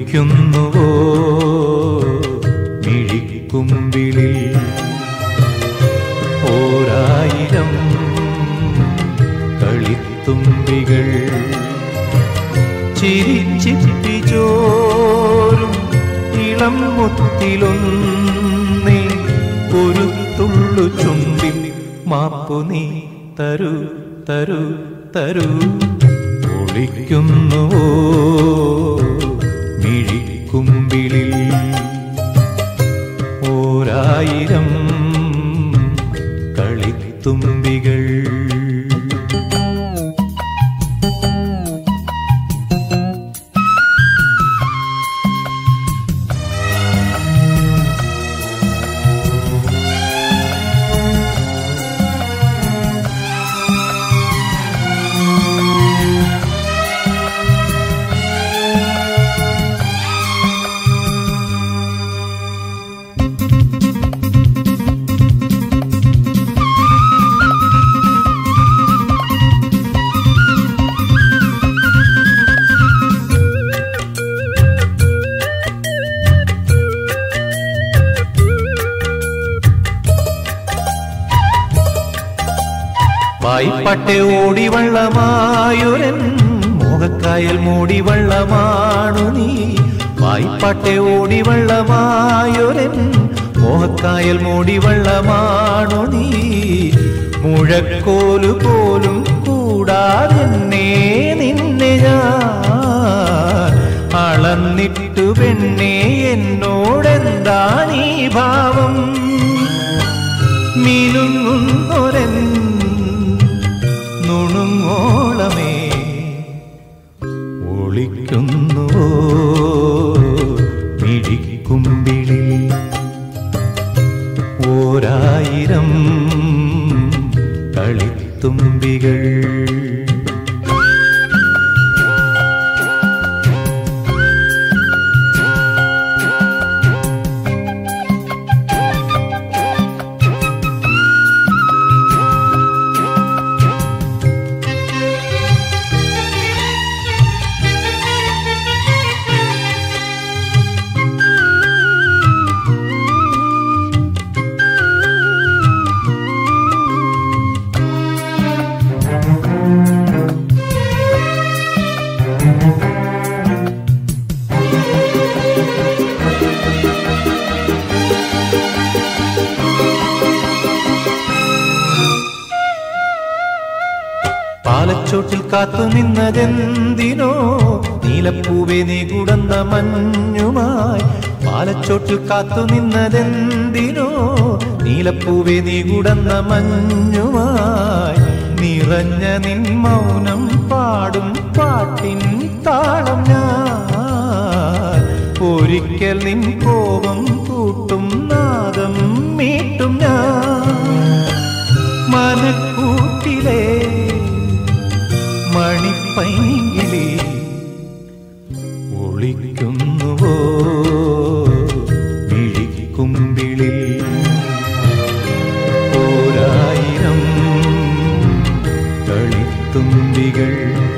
ഒളിക്കുന്നുവോ മിഴിക്കുമ്പിളിൽ ഓരായിരം കളിത്തുമ്പികൾ ചിരിച്ചിപ്പിച്ചോരും ഇളം മുത്തിലൊന്നേ ഒരു തുള്ളു ചുണ്ടിൽ മാപ്പു നീ തരൂ തരൂ തരൂ ഒളിക്കുന്നുവോ മിഴിക്കുമ്പിളിൽ ഓരായിരം കളിത്തുമ്പികൾ വായ്പട്ടെ ഓടി വള്ളമായൊരൻ മോഹക്കായൽ മൂടി വള്ളമാണു നീ വായ്പട്ടെ ഓടി വള്ളമായൊരൻ മോഹക്കായൽ മൂടി വള്ളമാണു നീ മുഴക്കോലു പോലും കൂടാതെന്നെ നിന്നെ ഞാൻ അളന്നിട്ടു പെണ്ണേ എന്നോടെന്താണീ ഭാവം മിനുങ്ങുന്നൊരൻ നുണുങ്ങോളമേ ഒളിക്കുന്നുവോ മിഴിക്കുമ്പിളി ഓരായിരം കളിത്തുമ്പികൾ പാലച്ചോട്ടിൽ കാത്തു നിന്നതെന്തിനോ നീലപ്പൂവെ നീ കുടന്ന മഞ്ഞുമായി പാലച്ചോട്ടിൽ കാത്തു നിന്നതെന്തിനോ നീലപ്പൂവെ നീ കുടന്ന മഞ്ഞുമായി നിറഞ്ഞ നിൻ മൗനം പാടും പാട്ടിൻ താളം ഞാൻ ഒരിക്കൽ നിൻ കോപം കൂട്ടും നാദം മീട്ടും ഞാൻ മനക്കൂട്ടിലെ മണിപ്പൈങ്കിളി ഒളിക്കുന്നുവോ മിഴിക്കുമ്പിളിൽ ഓരായിരം കളിത്തുമ്പികൾ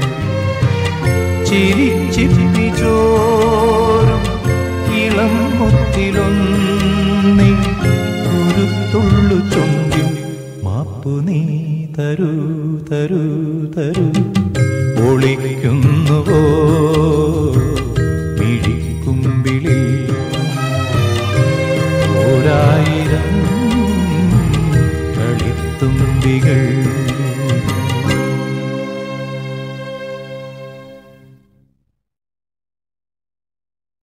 ചിരിച്ചിപ്പിച്ചോരും ഇളം മുത്തിലൊന്നി ഒരു തുള്ളു ചുണ്ടിൽ മാപ്പു നീ തരൂ തരൂ തരൂ ഒളിക്കുന്നുവോ മിഴിക്കുമ്പിളി ഓരായിരം കളിത്തുമ്പികൾ